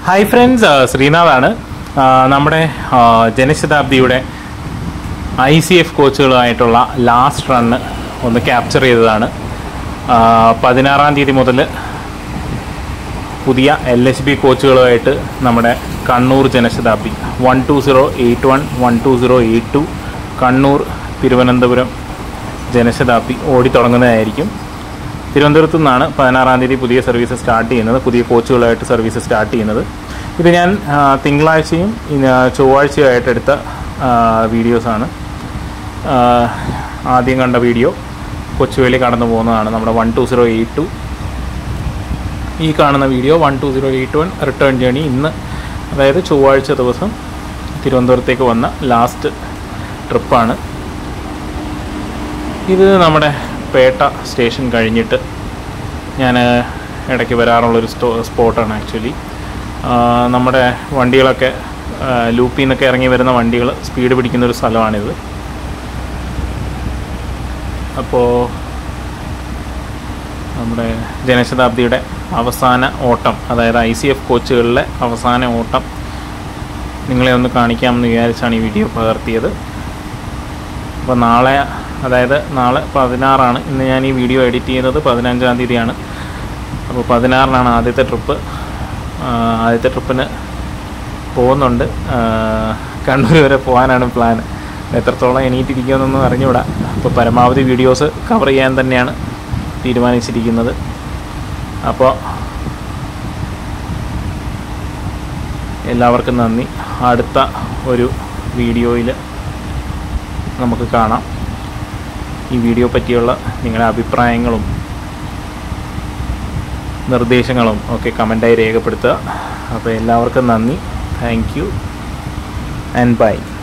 hi friends ശ്രീനാഥാണ് ആ, നമ്മുടെ ആ, ജനശതാബ്ദിയുടെ ഐ സി എഫ് കോച്ചുകളുമായിട്ടുള്ള ലാസ്റ്റ് റണ്ണ് ഒന്ന് ക്യാപ്ചർ ചെയ്തതാണ് ആ, പതിനാറാം തീയതി മുതൽ പുതിയ എൽ എച്ച് ബി കോച്ചുകളുമായിട്ട് നമ്മുടെ Kannur Janshatabdi one two zero eight one one two zero eight two Kannur Thiruvananthapuram Janshatabdi ഓടിത്തുടങ്ങുന്നതായിരിക്കും തിരുവനന്തപുരത്തു നിന്നാണ് പതിനാറാം തീയതി പുതിയ സർവീസ് സ്റ്റാർട്ട് ചെയ്യുന്നത് പുതിയ കോച്ചുകളായിട്ട് സർവീസ് സ്റ്റാർട്ട് ചെയ്യുന്നത് ഇത് ഞാൻ ആ, തിങ്കളാഴ്ചയും ഇന്ന് ചൊവ്വാഴ്ചയുമായിട്ട് എടുത്ത ആ, വീഡിയോസാണ് ആ, ആദ്യം കണ്ട വീഡിയോ കൊച്ചുവേളി കടന്നു പോകുന്നതാണ് നമ്മുടെ one two zero eight two ഈ കാണുന്ന video one two zero eight one return journey ഇന്ന് അതായത് ചൊവ്വാഴ്ച ദിവസം തിരുവനന്തപുരത്തേക്ക് വന്ന ലാസ്റ്റ് ട്രിപ്പാണ് ഇത് നമ്മുടെ പേട്ട സ്റ്റേഷൻ കഴിഞ്ഞിട്ട് ഞാൻ ഇടയ്ക്ക് വരാറുള്ളൊരു സ്റ്റോ സ്പോട്ടാണ് ആക്ച്വലി നമ്മുടെ വണ്ടികളൊക്കെ ആ, ലൂപ്പിൽ നിന്നൊക്കെ ഇറങ്ങി വരുന്ന വണ്ടികൾ സ്പീഡ് പിടിക്കുന്ന ഒരു സ്ഥലമാണിത് അപ്പോൾ നമ്മുടെ ജനശതാബ്ദിയുടെ അവസാന ഓട്ടം അതായത് ഐ സി എഫ് കോച്ചുകളിലെ അവസാന ഓട്ടം നിങ്ങളെ ഒന്ന് കാണിക്കാമെന്ന് വിചാരിച്ചാണ് ഈ വീഡിയോ പകർത്തിയത് അപ്പോൾ നാളെ അതായത് നാളെ പതിനാറാണ് ഇന്ന് ഞാൻ ഈ വീഡിയോ എഡിറ്റ് ചെയ്യുന്നത് പതിനഞ്ചാം തീയതിയാണ് അപ്പോൾ പതിനാറിനാണ് ആദ്യത്തെ ട്രിപ്പ് ആദ്യത്തെ ട്രിപ്പിന് പോകുന്നുണ്ട് ആ, കണ്ണൂർ വരെ പോകാനാണ് പ്ലാൻ എത്രത്തോളം എണീറ്റിരിക്കുമെന്നൊന്നും അറിഞ്ഞുകൂടാ അപ്പോൾ പരമാവധി വീഡിയോസ് കവർ ചെയ്യാൻ തന്നെയാണ് തീരുമാനിച്ചിരിക്കുന്നത് അപ്പോൾ എല്ലാവർക്കും നന്ദി അടുത്ത ഒരു വീഡിയോയിൽ നമുക്ക് കാണാം ഈ വീഡിയോ പറ്റിയുള്ള നിങ്ങളുടെ അഭിപ്രായങ്ങളും നിർദ്ദേശങ്ങളും ഒക്കെ കമൻറ്റായി രേഖപ്പെടുത്തുക അപ്പോൾ എല്ലാവർക്കും നന്ദി താങ്ക് യു ആൻഡ് ബൈ